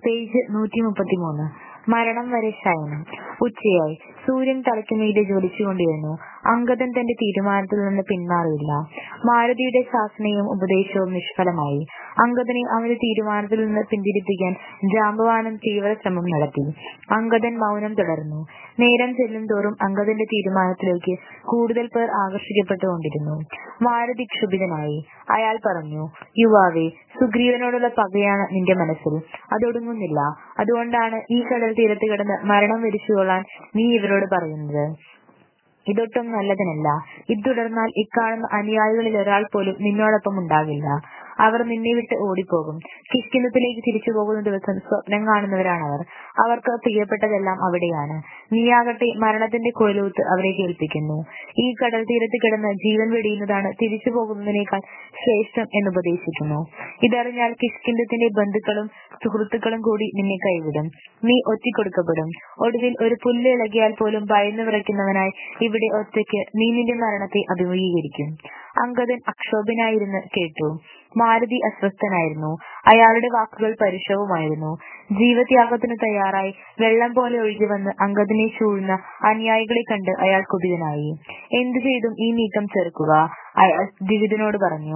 page നൂറ്റിമുപ്പത്തിമൂന്ന് മരണം വരെ ശയനം ഉച്ചയായി സൂര്യൻ തലയ്ക്കുമീതെ ജ്വലിച്ചുകൊണ്ടിരുന്നു അംഗദൻ തന്റെ തീരുമാനത്തിൽ നിന്ന് പിന്മാറിയില്ല മാരുതിയുടെ ശാസനയും ഉപദേശവും നിഷ്ഫലമായി അംഗദനെ അവന്റെ തീരുമാനത്തിൽ നിന്ന് പിന്തിരിപ്പിക്കാൻ ജാമ്പവാനൻ തീവ്ര ശ്രമം നടത്തി അംഗദൻ മൗനം തുടർന്നു നേരം ചെല്ലും തോറും അംഗദന്റെ തീരുമാനത്തിലേക്ക് കൂടുതൽ പേർ ആകർഷിക്കപ്പെട്ടുകൊണ്ടിരുന്നു മാരുതി ക്ഷുഭിതനായി അയാൾ പറഞ്ഞു യുവാവേ സുഗ്രീവനോടുള്ള പകയാണ് നിന്റെ മനസ്സിൽ അതൊടുങ്ങുന്നില്ല അതുകൊണ്ടാണ് ഈ കടൽ തീരത്ത് കിടന്ന് മരണം വരിച്ചുകൊള്ളാൻ നീ ഇവരോട് പറയുന്നത് ഇതൊട്ടും നല്ലതിനല്ല ഇത് തുടർന്നാൽ ഇക്കാണുന്ന അനുയായികളിൽ ഒരാൾ പോലും നിന്നോടൊപ്പം ഉണ്ടാകില്ല അവർ നിന്നെ വിട്ട് ഓടിപ്പോകും കിഷ്കിന്ധത്തിലേക്ക് തിരിച്ചു പോകുന്ന ദിവസം സ്വപ്നം കാണുന്നവരാണവർ അവർക്ക് പ്രിയപ്പെട്ടതെല്ലാം അവിടെയാണ് നീയാകട്ടെ മരണത്തിന്റെ കൊലൂത്ത് അവരെ കേൾപ്പിക്കുന്നു ഈ കടൽ തീരത്ത് കിടന്ന് ജീവൻ വെടിയുന്നതാണ് തിരിച്ചു പോകുന്നതിനേക്കാൾ ശ്രേഷ്ഠം എന്നുപദേശിക്കുന്നു ഇതറിഞ്ഞാൽ കിഷ്കിന്ധത്തിന്റെ ബന്ധുക്കളും സുഹൃത്തുക്കളും കൂടി നിന്നെ കൈവിടും നീ ഒറ്റിക്കൊടുക്കപ്പെടും ഒടുവിൽ ഒരു പുല്ല് ഇളകിയാൽ പോലും ഭയന്നു വിറയ്ക്കുന്നവനായി ഇവിടെ ഒറ്റയ്ക്ക് നീ നിന്റെ മരണത്തെ അഭിമുഖീകരിക്കും അങ്കദൻ അക്ഷോഭനായിരുന്ന് കേട്ടു മാരുതി അസ്വസ്ഥനായിരുന്നു അയാളുടെ വാക്കുകൾ പരുഷവുമായിരുന്നു ജീവത്യാഗത്തിന് തയ്യാറായി വെള്ളം പോലെ ഒഴുകി വന്ന് അങ്കദിനെ ചൂഴുന്ന അനുയായികളെ കണ്ട് അയാൾ കുപിതനായി എന്തു ചെയ്തും ഈ നീക്കം ചെറുക്കുക അയാൾ ദ്വിവിധനോട് പറഞ്ഞു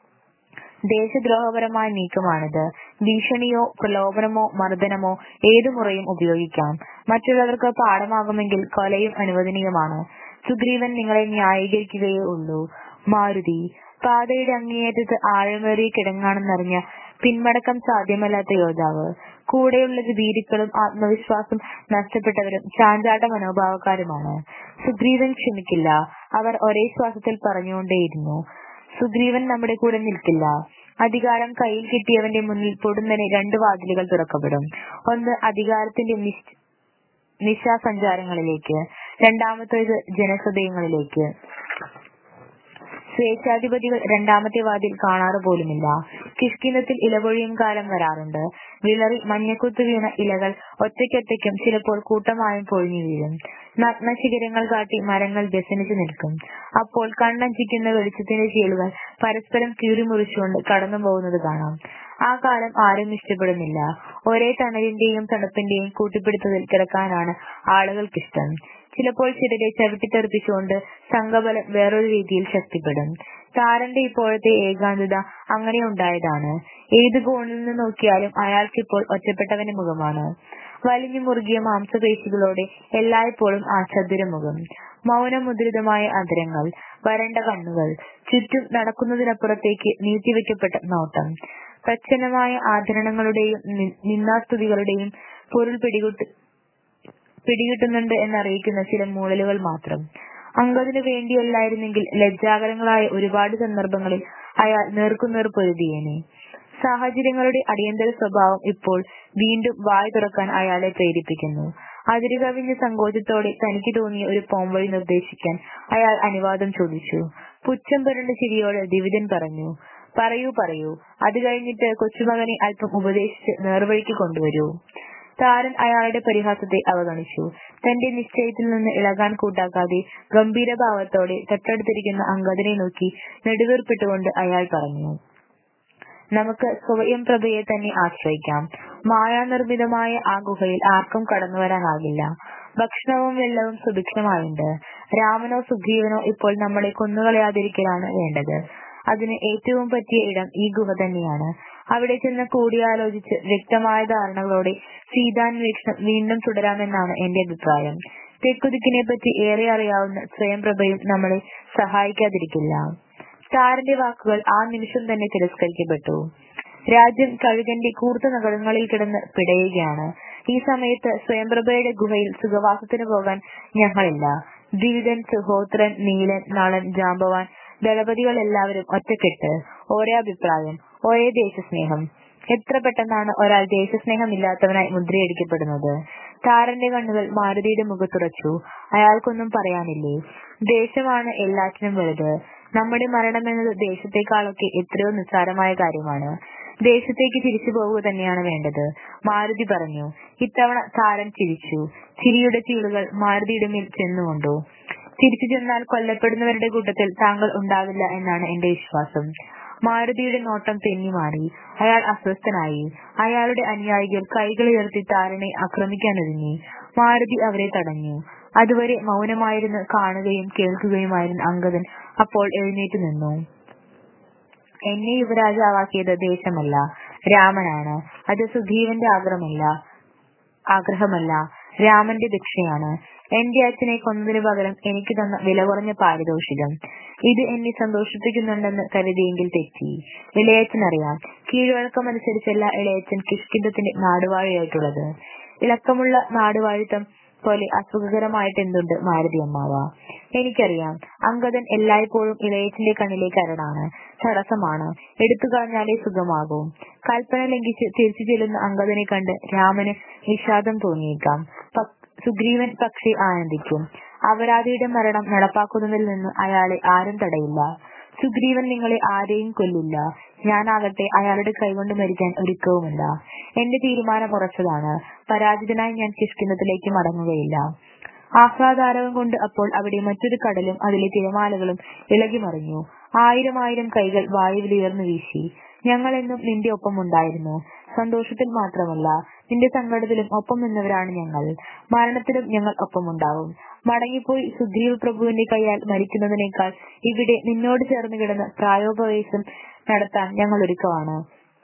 ദേശദ്രോഹപരമായ നീക്കമാണിത് ഭീഷണിയോ പ്രലോഭനമോ മർദ്ദനമോ ഏതു മുറയും ഉപയോഗിക്കാം മറ്റുള്ളവർക്ക് പാഠമാകുമെങ്കിൽ കൊലയും അനുവദനീയമാണ് സുഗ്രീവൻ നിങ്ങളെ ന്യായീകരിക്കുകയേ ഉള്ളൂ മാരുതി പാതയുടെ അങ്ങേയറ്റത്ത് ആഴമേറിയ കിടങ്ങാണെന്നറിഞ്ഞ പിന്മടക്കം സാധ്യമല്ലാത്ത യോദ്ധാവ് കൂടെയുള്ളത് ഭീരുക്കളും ആത്മവിശ്വാസം നഷ്ടപ്പെട്ടവരും ചാഞ്ചാട്ട മനോഭാവക്കാരുമാണ് സുഗ്രീവൻ ക്ഷമിക്കില്ല അവർ ഒരേ ശ്വാസത്തിൽ പറഞ്ഞുകൊണ്ടേയിരുന്നു സുഗ്രീവൻ നമ്മുടെ കൂടെ നിൽക്കില്ല അധികാരം കയ്യിൽ കിട്ടിയവന്റെ മുന്നിൽ പൊടുന്നനെ രണ്ട് വാതിലുകൾ തുറക്കപ്പെടും ഒന്ന് അധികാരത്തിന്റെ നിശാസഞ്ചാരങ്ങളിലേക്ക് രണ്ടാമത്തേത് ജനഹൃദയങ്ങളിലേക്ക് സ്വേച്ഛാധിപതികൾ രണ്ടാമത്തെ വാതിൽ കാണാറ് പോലുമില്ല കിഷ്കിന്ധത്തിൽ ഇലപൊഴിയും കാലം വരാറുണ്ട് വിളറി മഞ്ഞക്കുത്തു വീണ ഇലകൾ ഒറ്റയ്ക്കൊറ്റയ്ക്കും ചിലപ്പോൾ കൂട്ടമായും പൊഴിഞ്ഞു വീഴും നഗ്ന ശിഖരങ്ങൾ കാട്ടി മരങ്ങൾ വ്യസനിച്ചു നിൽക്കും അപ്പോൾ കണ്ണഞ്ചിക്കുന്ന വെളിച്ചത്തിന്റെ ചീളുകൾ പരസ്പരം കീറിമുറിച്ചുകൊണ്ട് കടന്നു പോകുന്നത് കാണാം ആ കാലം ആരും ഇഷ്ടപ്പെടുന്നില്ല ഒരേ തണലിന്റെയും തണുപ്പിന്റെയും കൂട്ടിപ്പിടുത്തത്തിൽ കിടക്കാനാണ് ആളുകൾക്കിഷ്ടം ചിലപ്പോൾ ചിലരെ ചവിട്ടിത്തെറിപ്പിച്ചുകൊണ്ട് സംഘബലം വേറൊരു രീതിയിൽ ശക്തിപ്പെടും താരന്റെ ഇപ്പോഴത്തെ ഏകാന്തത അങ്ങനെ ഉണ്ടായതാണ് ഏത് കോണിൽ നിന്ന് നോക്കിയാലും അയാൾക്കിപ്പോൾ ഒറ്റപ്പെട്ടവന്റെ മുഖമാണ് വലിഞ്ഞു മുറുകിയ മാംസപേശികളോടെ എല്ലായ്പ്പോഴും ആ ചതുരമുഖം മൗനമുദ്രിതമായ അധരങ്ങൾ വരണ്ട കണ്ണുകൾ ചുറ്റും നടക്കുന്നതിനപ്പുറത്തേക്ക് നീട്ടിവെക്കപ്പെട്ട നോട്ടം പ്രച്ഛന്നമായ ആചരണങ്ങളുടെയും നിന്നാസ്തുതികളുടെയും പൊരുൾ പിടികൂട്ട് പിടികിട്ടുന്നുണ്ട് എന്നറിയിക്കുന്ന ചില മൂളലുകൾ മാത്രം അങ്കദിനു വേണ്ടിയല്ലായിരുന്നെങ്കിൽ ലജ്ജാകരങ്ങളായ ഒരുപാട് സന്ദർഭങ്ങളിൽ അയാൾ നേർക്കുനേർ പൊരുതിയേനെ സാഹചര്യങ്ങളുടെ അടിയന്തര സ്വഭാവം ഇപ്പോൾ വീണ്ടും വായ് തുറക്കാൻ അയാളെ പ്രേരിപ്പിക്കുന്നു അതിരുകവിഞ്ഞ സങ്കോചത്തോടെ തനിക്ക് തോന്നിയ ഒരു പോംവഴി നിർദ്ദേശിക്കാൻ അയാൾ അനുവാദം ചോദിച്ചു പുച്ഛം പുരണ്ട ചിരിയോടെ ദിവിതൻ പറഞ്ഞു പറയൂ പറയൂ അത് കഴിഞ്ഞിട്ട് കൊച്ചുമകനെ അല്പം ഉപദേശിച്ച് നേർവഴിക്ക് കൊണ്ടുവരൂ താരൻ അയാളുടെ പരിഹാസത്തെ അവഗണിച്ചു തന്റെ നിശ്ചയത്തിൽ നിന്ന് ഇളകാൻ കൂട്ടാക്കാതെ ഗംഭീരഭാവത്തോടെ തൊട്ടടുത്തിരിക്കുന്ന അങ്കദനെ നോക്കി നെടുവീർപ്പിട്ടുകൊണ്ട് അയാൾ പറഞ്ഞു നമുക്ക് സ്വയം പ്രഭയെ തന്നെ ആശ്രയിക്കാം മായാനിർമ്മിതമായ ആ ഗുഹയിൽ ആർക്കും കടന്നു വരാനാകില്ല ഭക്ഷണവും വെള്ളവും സുഭിക്ഷമായുണ്ട് രാമനോ സുഗ്രീവനോ ഇപ്പോൾ നമ്മളെ കൊന്നുകളയാതിരിക്കലാണ് വേണ്ടത് അതിന് ഏറ്റവും പറ്റിയ ഇടം ഈ ഗുഹ തന്നെയാണ് അവിടെ ചെന്ന് കൂടിയാലോചിച്ച് വ്യക്തമായ ധാരണകളോടെ സീതാന്വേഷണം വീണ്ടും തുടരാമെന്നാണ് എന്റെ അഭിപ്രായം തെക്കുദിക്കിനെ പറ്റി ഏറെ അറിയാവുന്ന സ്വയംപ്രഭയും നമ്മളെ സഹായിക്കാതിരിക്കില്ല താരന്റെ വാക്കുകൾ ആ നിമിഷം തന്നെ തിരസ്കരിക്കപ്പെട്ടു രാജ്യം കഴുകന്റെ കൂർത്ത നഗരങ്ങളിൽ കിടന്ന് പിടയുകയാണ് ഈ സമയത്ത് സ്വയംപ്രഭയുടെ ഗുഹയിൽ സുഖവാസത്തിന് പോകാൻ ഞങ്ങളില്ല ദ്വിവിധൻ സുഹോത്രൻ നീലൻ നളൻ ജാമ്പവാൻ ദളപതികൾ എല്ലാവരും ഒറ്റക്കെട്ട് ഒരേ അഭിപ്രായം ഒരേ ദേശസ്നേഹം എത്ര പെട്ടെന്നാണ് ഒരാൾ ദേശസ്നേഹമില്ലാത്തവനായി മുദ്രയടിക്കപ്പെടുന്നത് താരന്റെ കണ്ണുകൾ മാരുതിയുടെ മുഖത്തുറച്ചു അയാൾക്കൊന്നും പറയാനില്ലേ ദേശമാണ് എല്ലാറ്റിനും വലുത് നമ്മുടെ മരണമെന്നത് ദേശത്തെക്കാളൊക്കെ എത്രയോ നിസ്സാരമായ കാര്യമാണ് ദേശത്തേക്ക് തിരിച്ചു പോവുക തന്നെയാണ് വേണ്ടത് മാരുതി പറഞ്ഞു ഇത്തവണ താരൻ ചിരിച്ചു ചിരിയുടെ ചീളുകൾ മാരുതിയുടെ മേൽ ചെന്നുകൊണ്ടു തിരിച്ചു ചെന്നാൽ കൊല്ലപ്പെടുന്നവരുടെ കൂട്ടത്തിൽ താങ്കൾ ഉണ്ടാവില്ല എന്നാണ് എന്റെ വിശ്വാസം മാരുതിയുടെ നോട്ടം തെന്നിമാറി അയാൾ അസ്വസ്ഥനായി അയാളുടെ അനുയായികൾ കൈകളുയർത്തി താരനെ ആക്രമിക്കാനൊരുങ്ങി മാരുതി അവരെ തടഞ്ഞു അതുവരെ മൗനമായിരുന്ന് കാണുകയും കേൾക്കുകയുമായിരുന്ന അംഗദൻ അപ്പോൾ എഴുന്നേറ്റ് നിന്നു എന്നെ യുവരാജാവാക്കിയത് ദേശമല്ല രാമനാണ് അത് സുഗ്രീവന്റെ ആഗ്രഹമല്ല ആഗ്രഹമല്ല രാമന്റെ ദീക്ഷയാണ് എന്റെ അച്ഛനെ കൊന്നതിനു പകരം എനിക്ക് തന്ന വില കുറഞ്ഞ പാരിതോഷികം ഇത് എന്നെ സന്തോഷിപ്പിക്കുന്നുണ്ടെന്ന് കരുതിയെങ്കിൽ തെറ്റി ഇളയച്ചനറിയാം കീഴ്വഴക്കമനുസരിച്ചല്ല ഇളയച്ചൻ കിഷ്കിന്ധത്തിന്റെ നാടുവാഴിയായിട്ടുള്ളത് ഇളക്കമുള്ള നാടുവാഴിത്തം പോലെ അസുഖകരമായിട്ട് എന്തുണ്ട് മാരുതി അമ്മാവ എനിക്കറിയാം അങ്കദൻ എല്ലായ്പ്പോഴും ഇളയച്ചന്റെ കണ്ണിലേക്ക് അരടാണ് തടസ്സമാണ് എടുത്തു കളഞ്ഞാലേ സുഖമാകൂ കൽപ്പന ലംഘിച്ച് തിരിച്ചു ചെല്ലുന്ന അങ്കദനെ കണ്ട് രാമന് വിഷാദം തോന്നിയേക്കാം സുഗ്രീവൻ പക്ഷേ ആനന്ദിക്കും അപരാധിയുടെ മരണം നടപ്പാക്കുന്നതിൽ നിന്ന് അയാളെ ആരും തടയില്ല സുഗ്രീവൻ നിങ്ങളെ ആരെയും കൊല്ലില്ല ഞാനാകട്ടെ അയാളുടെ കൈകൊണ്ട് മരിക്കാൻ ഒരുക്കവുമില്ല എന്റെ തീരുമാനം ഉറച്ചതാണ് പരാജിതനായി ഞാൻ കിഷ്കിന്നത്തിലേക്ക് മടങ്ങുകയില്ല ആഹ്ലാദാരവം കൊണ്ട് അപ്പോൾ അവിടെ മറ്റൊരു കടലും അതിലെ തിരമാലകളും ഇളകി മറിഞ്ഞു ആയിരം ആയിരം കൈകൾ വായുവിലുയർന്നു വീശി ഞങ്ങളെന്നും നിന്റെ ഒപ്പം ഉണ്ടായിരുന്നു സന്തോഷത്തിൽ മാത്രമല്ല നിന്റെ സങ്കടത്തിലും ഒപ്പം നിന്നവരാണ് ഞങ്ങൾ മരണത്തിലും ഞങ്ങൾ ഒപ്പമുണ്ടാവും മടങ്ങിപ്പോയി സുഗ്രീവ പ്രഭുവിന്റെ കൈയാൽ മരിക്കുന്നതിനേക്കാൾ ഇവിടെ നിന്നോട് ചേർന്ന് കിടന്ന് പ്രായോപവേശം നടത്താൻ ഞങ്ങൾ ഒരുക്കമാണ്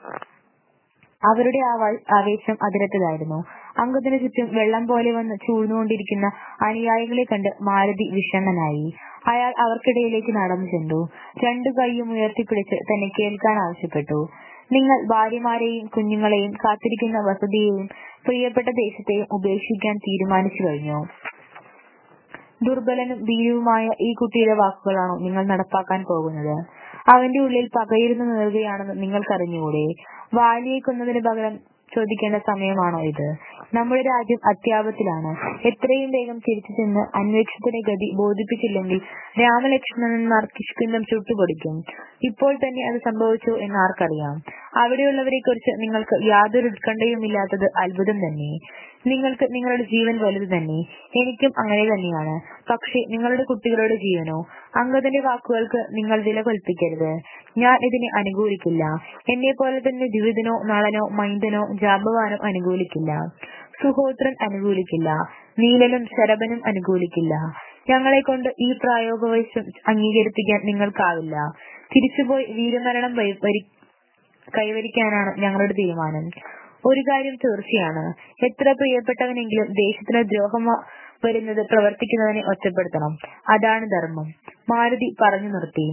അവരുടെ ആവേശം അതിരറ്റതായിരുന്നു അംഗത്തിന് ചുറ്റും വെള്ളം പോലെ വന്ന് ചൂഴ്ന്നുകൊണ്ടിരിക്കുന്ന അനുയായികളെ കണ്ട് മാരുതി വിഷണ്ണനായി അയാൾ അവർക്കിടയിലേക്ക് നടന്നു ചെന്നു രണ്ടു കൈയും ഉയർത്തിപ്പിടിച്ച് തന്നെ കേൾക്കാൻ ആവശ്യപ്പെട്ടു നിങ്ങൾ ഭാര്യമാരെയും കുഞ്ഞുങ്ങളെയും കാത്തിരിക്കുന്ന വസതിയെയും പ്രിയപ്പെട്ട ദേശത്തെയും ഉപേക്ഷിക്കാൻ തീരുമാനിച്ചു കഴിഞ്ഞു ദുർബലനും ഭീരുവുമായ ഈ കുട്ടിയുടെ വാക്കുകളാണോ നിങ്ങൾ നടപ്പാക്കാൻ പോകുന്നത് അവന്റെ ഉള്ളിൽ പകയിരുന്നു നിൽക്കുകയാണെന്ന് നിങ്ങൾക്കറിഞ്ഞുകൂടെ വാലിയെ കൊന്നതിന് പകരം ചോദിക്കേണ്ട സമയമാണോ ഇത് നമ്മുടെ രാജ്യം അത്യാപത്തിലാണ് എത്രയും വേഗം തിരിച്ചു ചെന്ന് അന്വേഷണത്തിന്റെ ഗതി ബോധിപ്പിച്ചില്ലെങ്കിൽ രാമലക്ഷ്മണന്മാർ കിഷ്കിന്ധം ചുട്ടുപൊടിക്കും ഇപ്പോൾ തന്നെ അത് സംഭവിച്ചു എന്ന് ആർക്കറിയാം അവിടെയുള്ളവരെ കുറിച്ച് നിങ്ങൾക്ക് യാതൊരു ഉത്കണ്ഠയുമില്ലാത്തത് അത്ഭുതം തന്നെ നിങ്ങൾക്ക് നിങ്ങളുടെ ജീവൻ വലുത് തന്നെ എനിക്കും അങ്ങനെ തന്നെയാണ് പക്ഷേ നിങ്ങളുടെ കുട്ടികളുടെ ജീവനോ അംഗത്തിന്റെ വാക്കുകൾക്ക് നിങ്ങൾ വില കൽപ്പിക്കരുത് ഞാൻ ഇതിനെ അനുകൂലിക്കില്ല എന്നെ പോലെ തന്നെ ദ്വിവിധനോ നളനോ മൈന്ദനോ ജാമ്പവാനോ അനുകൂലിക്കില്ല സുഹോത്രൻ അനുകൂലിക്കില്ല നീലനും ശരഭനും അനുകൂലിക്കില്ല ഞങ്ങളെ കൊണ്ട് ഈ പ്രായോഗവശം അംഗീകരിപ്പിക്കാൻ നിങ്ങൾക്കാവില്ല തിരിച്ചുപോയി വീരമരണം കൈവരിക്കാനാണ് ഞങ്ങളുടെ തീരുമാനം ഒരു കാര്യം തീർച്ചയാണ് എത്ര പ്രിയപ്പെട്ടവനെങ്കിലും ദേശത്തിന് ദ്രോഹം വരുന്നത് പ്രവർത്തിക്കുന്നവനെ ഒറ്റപ്പെടുത്തണം അതാണ് ധർമ്മം മാരുതി പറഞ്ഞു നിർത്തി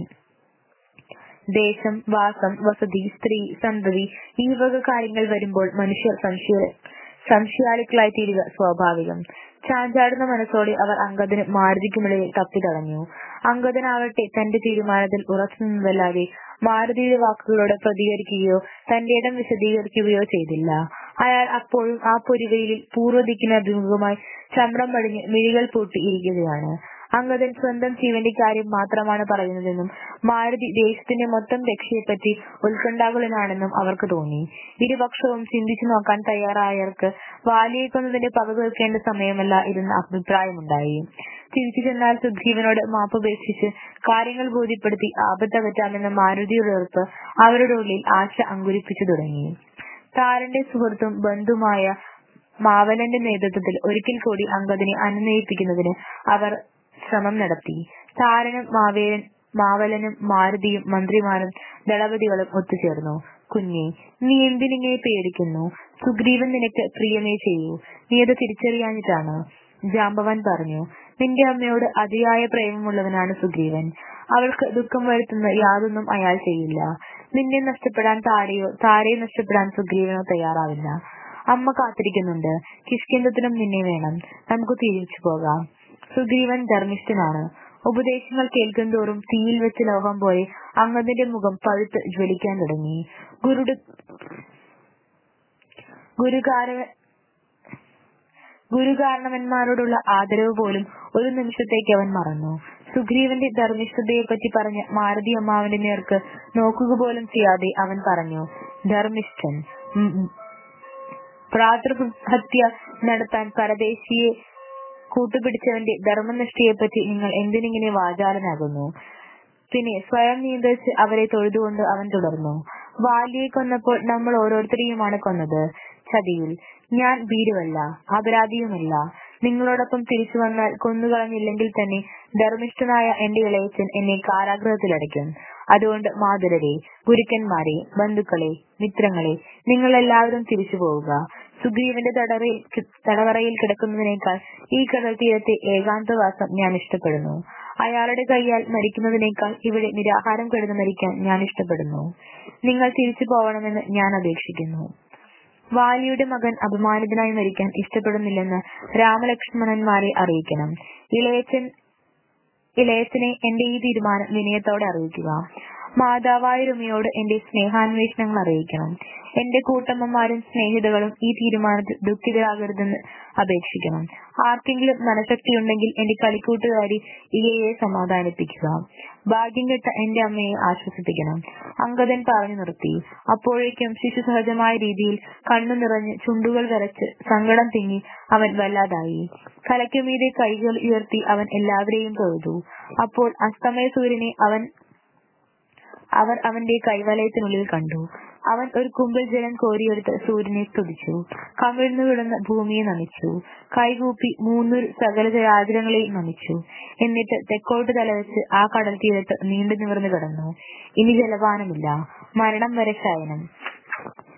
ദേശം വാസം വസതി സ്ത്രീ സന്തതി ഈ വക കാര്യങ്ങൾ വരുമ്പോൾ മനുഷ്യർ സംശയ സംശയാലുക്കളായി തീരുക സ്വാഭാവികം ചാഞ്ചാടുന്ന മനസ്സോടെ അവർ അങ്കദന് മാരുതിക്കുമിടയിൽ തപ്പിത്തടഞ്ഞു അങ്കദനാവട്ടെ തന്റെ തീരുമാനത്തിൽ ഉറച്ചു നിന്നതല്ലാതെ മാരുതിയുടെ വാക്കുകളോട് പ്രതികരിക്കുകയോ തന്റെ ഇടം വിശദീകരിക്കുകയോ ചെയ്തില്ല അയാൾ അപ്പോഴും ആ പൊരിവെയിലിൽ പൂർവ്വദിക്കിന് അഭിമുഖമായി ചമ്രം പടിഞ്ഞ് മിഴികൾ പൂട്ടി ഇരിക്കുകയാണ് അങ്കദൻ സ്വന്തം ജീവന്റെ കാര്യം മാത്രമാണ് പറയുന്നതെന്നും മാരുതി ദേശത്തിന്റെ മൊത്തം രക്ഷയെപ്പറ്റി ഉത്കണ്ഠാകുലനാണെന്നും അവർക്ക് തോന്നി ഇരുപക്ഷവും ചിന്തിച്ചു നോക്കാൻ തയ്യാറായവർക്ക് വാലിയെ കൊന്നതിന്റെ പക തീർക്കേണ്ട സമയമല്ല ഇതെന്ന അഭിപ്രായമുണ്ടായി തിരിച്ചു ചെന്നാൽ സുഗ്രീവനോട് മാപ്പുപേക്ഷിച്ച് കാര്യങ്ങൾ ബോധ്യപ്പെടുത്തി ആപത്തകറ്റാമെന്ന മാരുതിയുടെ ഉറപ്പ് അവരുടെ ഉള്ളിൽ ആശ അങ്കുരിപ്പിച്ചു തുടങ്ങി താരന്റെ സുഹൃത്തും ബന്ധുമായ മാവലന്റെ നേതൃത്വത്തിൽ ഒരിക്കൽ കൂടി അങ്കദിനെ അനുനയിപ്പിക്കുന്നതിന് അവർ ശ്രമം നടത്തി താരനും മാവേലൻ മാവലനും മാരുതിയും മന്ത്രിമാരും ദളപതികളും ഒത്തുചേർന്നു കുഞ്ഞെ നീ എന്തിനിങ്ങനെ പേടിക്കുന്നു സുഗ്രീവൻ നിനക്ക് പ്രിയമേ ചെയ്യൂ നീ അത് തിരിച്ചറിയാഞ്ഞിട്ടാണ് ജാമ്പവാൻ പറഞ്ഞു നിന്റെ അമ്മയോട് അതിയായ പ്രേമമുള്ളവനാണ് സുഗ്രീവൻ അവൾക്ക് ദുഃഖം വരുത്തുന്ന യാതൊന്നും അയാൾ ചെയ്യില്ല നിന്നെ നഷ്ടപ്പെടാൻ താരയോ താരയെ നഷ്ടപ്പെടാൻ സുഗ്രീവനോ തയ്യാറാവില്ല അമ്മ കാത്തിരിക്കുന്നുണ്ട് കിഷ്കിന്ധത്തിനും നിന്നെ വേണം നമുക്ക് തിരിച്ചു പോകാം സുഗ്രീവൻ ധർമ്മിഷ്ഠനാണ് ഉപദേശങ്ങൾ കേൾക്കുന്തോറും തീയിൽ വെച്ച ലോകം പോലെ അംഗത്തിന്റെ മുഖം പഴുത്ത് ജ്വലിക്കാൻ തുടങ്ങി ഗുരുട് ഗുരുകാര ഗുരുകാരണവന്മാരോടുള്ള ആദരവ് പോലും ഒരു നിമിഷത്തേക്ക് അവൻ മറന്നു സുഗ്രീവന്റെ ധർമ്മിഷ്ഠതയെ പറ്റി പറഞ്ഞ മാരുതി അമ്മാവന്റെ നേർക്ക് നോക്കുക പോലും ചെയ്യാതെ അവൻ പറഞ്ഞു ധർമ്മിഷ്ഠൻ ഭ്രാതൃഹത്യ നടത്താൻ പരദേശിയെ കൂട്ടുപിടിച്ചവന്റെ ധർമ്മനിഷ്ഠയെപ്പറ്റി നിങ്ങൾ എന്തിനിങ്ങനെ വാചാലനാകുന്നു പിന്നെ സ്വയം നിയന്ത്രിച്ച് അവരെ തൊഴുതുകൊണ്ട് അവൻ തുടർന്നു വാലിയെ കൊന്നപ്പോൾ നമ്മൾ ഓരോരുത്തരെയുമാണ് കൊന്നത് ചതിയിൽ ഞാൻ ഭീരുവല്ല അപരാധിയുമല്ല നിങ്ങളോടൊപ്പം തിരിച്ചു വന്നാൽ കൊന്നുകളഞ്ഞില്ലെങ്കിൽ തന്നെ ധർമ്മിഷ്ഠനായ എന്റെ ഇളയച്ചൻ എന്നെ കാരാഗൃഹത്തിലടയ്ക്കും അതുകൊണ്ട് മാതുരരെ ഗുരുക്കന്മാരെ ബന്ധുക്കളെ മിത്രങ്ങളെ നിങ്ങൾ എല്ലാവരും തിരിച്ചു പോവുക സുഗ്രീവന്റെ തടവറയിൽ തടവറയിൽ കിടക്കുന്നതിനേക്കാൾ ഈ കടൽ തീരത്തെ ഏകാന്തവാസം ഞാൻ ഇഷ്ടപ്പെടുന്നു അയാളുടെ കൈയാൽ മരിക്കുന്നതിനേക്കാൾ ഇവിടെ നിരാഹാരം കിടന്ന് മരിക്കാൻ ഞാൻ ഇഷ്ടപ്പെടുന്നു നിങ്ങൾ തിരിച്ചു പോകണമെന്ന് ഞാൻ അപേക്ഷിക്കുന്നു വാലിയുടെ മകൻ അപമാനിതനായി മരിക്കാൻ ഇഷ്ടപ്പെടുന്നില്ലെന്ന് രാമലക്ഷ്മണന്മാരെ അറിയിക്കണം ഇളയച്ചൻ ഇളയച്ചനെ എന്റെ ഈ തീരുമാനം വിനയത്തോടെ അറിയിക്കുക മാതാവായ രുമിയോട് എന്റെ സ്നേഹാന്വേഷണങ്ങൾ അറിയിക്കണം എന്റെ കൂട്ടമ്മമാരും സ്നേഹിതകളും ഈ തീരുമാനത്തിൽ ദുഃഖിതരാകരുതെന്ന് അപേക്ഷിക്കണം ആർക്കെങ്കിലും മനഃശക്തിയുണ്ടെങ്കിൽ എന്റെ കളിക്കൂട്ടുകാരി ഇയയെ സമാധാനിപ്പിക്കുക ഭാഗ്യം കെട്ട എന്റെ അമ്മയെ ആശ്വസിപ്പിക്കണം അങ്കദൻ പറഞ്ഞു നിർത്തി അപ്പോഴേക്കും ശിശു സഹജമായ രീതിയിൽ കണ്ണു നിറഞ്ഞ് ചുണ്ടുകൾ വരച്ച് സങ്കടം തിങ്ങി അവൻ വല്ലാതായി കലയ്ക്കുമീതെ കൈകൾ ഉയർത്തി അവൻ എല്ലാവരെയും തൊഴുതു അപ്പോൾ അസ്തമയ സൂര്യനെ അവൻ അവർ അവന്റെ കൈവലയത്തിനുള്ളിൽ കണ്ടു അവൻ ഒരു കുമ്പിൾ ജലം കോരിയെടുത്ത് സൂര്യനെ സ്തുതിച്ചു കമിഴ്ന്നു കിടന്ന ഭൂമിയെ നമിച്ചു കൈകൂപ്പി മൂന്നു സകല ചരാചരങ്ങളെയും നമിച്ചു എന്നിട്ട് തെക്കോട്ട് തലവെച്ച് ആ കടൽ തീരത്ത് നീണ്ടു നിവർന്നു കിടന്നു ഇനി ജലപാനമില്ല മരണം വരെ ശയനം